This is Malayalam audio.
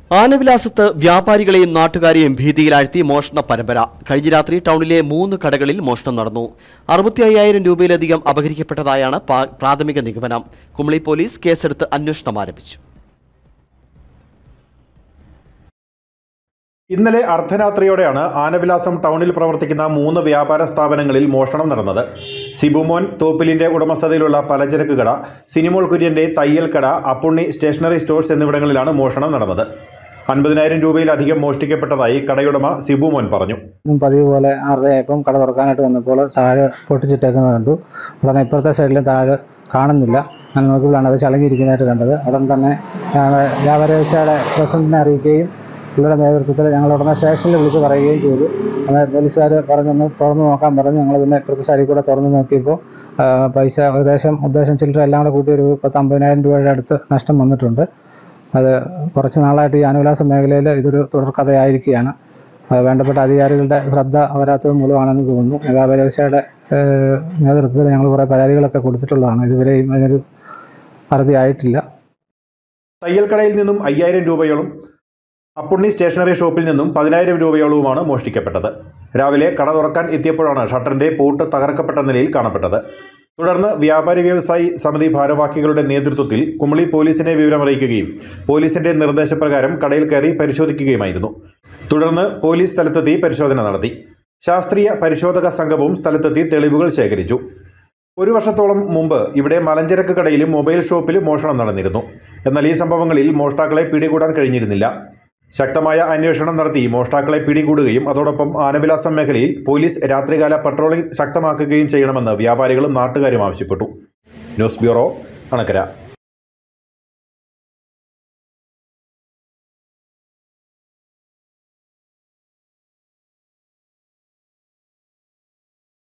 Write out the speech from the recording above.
ആനവിലാസത്ത് വ്യാപാരികളെയും നാട്ടുകാരെയും ഭീതിയിലാഴ്ത്തി മോഷണ പരമ്പര കഴിഞ്ഞ രാത്രി ടൗണിലെ മൂന്ന് കടകളിൽ മോഷണം നടന്നു അറുപത്തി അയ്യായിരം രൂപയിലധികം അപഹരിക്കപ്പെട്ടതായാണ് പാ- പ്രാഥമിക നിഗമനം കുമളി പോലീസ് കേസെടുത്ത് അന്വേഷണം ആരംഭിച്ചു ഇന്നലെ അർദ്ധരാത്രിയോടെയാണ് ആനവിലാസം ടൗണിൽ പ്രവർത്തിക്കുന്ന മൂന്ന് വ്യാപാര സ്ഥാപനങ്ങളിൽ മോഷണം നടന്നത് സിബുമോൻ തോപ്പിലിന്റെ ഉടമസ്ഥതയിലുള്ള പലചരക്ക് കട സിനിമോൾ കുര്യന്റെ തയ്യൽ കട അപ്പുണ്ണി സ്റ്റേഷനറി സ്റ്റോഴ്സ് എന്നിവിടങ്ങളിലാണ് മോഷണം നടന്നത് അൻപതിനായിരം രൂപയിലധികം മോഷ്ടിക്കപ്പെട്ടതായി കടയുടമ സിബുമോൻ പറഞ്ഞു ഇന്നും പതിവ് പോലെ ആറരയായപ്പം കട തുറക്കാനായിട്ട് വന്നപ്പോൾ താഴെ പൊട്ടിച്ചിട്ടേക്കുന്നത് കണ്ടു ഉടനെ ഇപ്പുറത്തെ സൈഡിലും താഴെ കാണുന്നില്ല ഞാൻ നോക്കിയപ്പോഴാണ് അത് ചളങ്ങിയിരിക്കുന്നതായിട്ട് കണ്ടത് ഉടൻ തന്നെ ഞങ്ങൾ വ്യാപാര വ്യവസായയുടെ പ്രസിഡന്റിനെ അറിയിക്കുകയും പുള്ളിയുടെ നേതൃത്വത്തിൽ ഞങ്ങൾ ഉടനെ സ്റ്റേഷനിൽ വിളിച്ച് പറയുകയും ചെയ്തു അന്നേരം പോലീസുകാർ പറഞ്ഞൊന്ന് തുറന്ന് നോക്കാൻ പറഞ്ഞു ഞങ്ങൾ പിന്നെ ഇപ്പുറത്തെ സൈഡിൽ കൂടെ തുറന്ന് നോക്കിയപ്പോൾ ആ, പൈസ ഏകദേശം ഉദ്ദേശം ചില്ലറ എല്ലാം കൂടെ കൂട്ടി ഒരു പത്ത് അമ്പതിനായിരം രൂപയുടെ അടുത്ത് നഷ്ടം വന്നിട്ടുണ്ട് അത് കുറച്ച് നാളായിട്ട് ഈ ആനുവിലാസ മേഖലയിൽ ഇതൊരു തുടർക്കഥയായിരിക്കുകയാണ് അത് വേണ്ടപ്പെട്ട അധികാരികളുടെ ശ്രദ്ധ വരാത്തത് മൂലമാണെന്ന് തോന്നുന്നു വ്യാപാര വ്യവസായയുടെ ഏഹ്, നേതൃത്വത്തിൽ ഞങ്ങൾ കുറേ പരാതികളൊക്കെ കൊടുത്തിട്ടുള്ളതാണ് ഇതുവരെയും അതിനൊരു അറുതി ആയിട്ടില്ല തയ്യൽ കടയിൽ നിന്നും അയ്യായിരം രൂപയോളം അപ്പുണ്ണി സ്റ്റേഷനറി ഷോപ്പിൽ നിന്നും പതിനായിരം രൂപയോളവുമാണ് മോഷ്ടിക്കപ്പെട്ടത് രാവിലെ കട തുറക്കാൻ എത്തിയപ്പോഴാണ് ഷട്ടറിന്റെ പൂട്ട് തകർക്കപ്പെട്ട നിലയിൽ കാണപ്പെട്ടത് തുടർന്ന് വ്യാപാരി വ്യവസായി സമിതി ഭാരവാഹികളുടെ നേതൃത്വത്തിൽ കുമളി പോലീസിനെ വിവരമറിയിക്കുകയും പോലീസിന്റെ നിർദ്ദേശപ്രകാരം കടയിൽ കയറി പരിശോധിക്കുകയുമായിരുന്നു തുടർന്ന് പോലീസ് സ്ഥലത്തെത്തി പരിശോധന നടത്തി ശാസ്ത്രീയ പരിശോധക സംഘവും സ്ഥലത്തെത്തി തെളിവുകൾ ശേഖരിച്ചു ഒരു വർഷത്തോളം മുമ്പ് ഇവിടെ മലഞ്ചരക്ക് കടയിലും മൊബൈൽ ഷോപ്പിലും മോഷണം നടന്നിരുന്നു എന്നാൽ ഈ സംഭവങ്ങളിൽ മോഷ്ടാക്കളെ പിടികൂടാൻ കഴിഞ്ഞിരുന്നില്ല ശക്തമായ അന്വേഷണം നടത്തി മോഷ്ടാക്കളെ പിടികൂടുകയും അതോടൊപ്പം ആനവിലാസം മേഖലയിൽ പോലീസ് രാത്രികാല പട്രോളിംഗ് ശക്തമാക്കുകയും ചെയ്യണമെന്ന് വ്യാപാരികളും നാട്ടുകാരും ആവശ്യപ്പെട്ടു ന്യൂസ് ബ്യൂറോ അണക്കര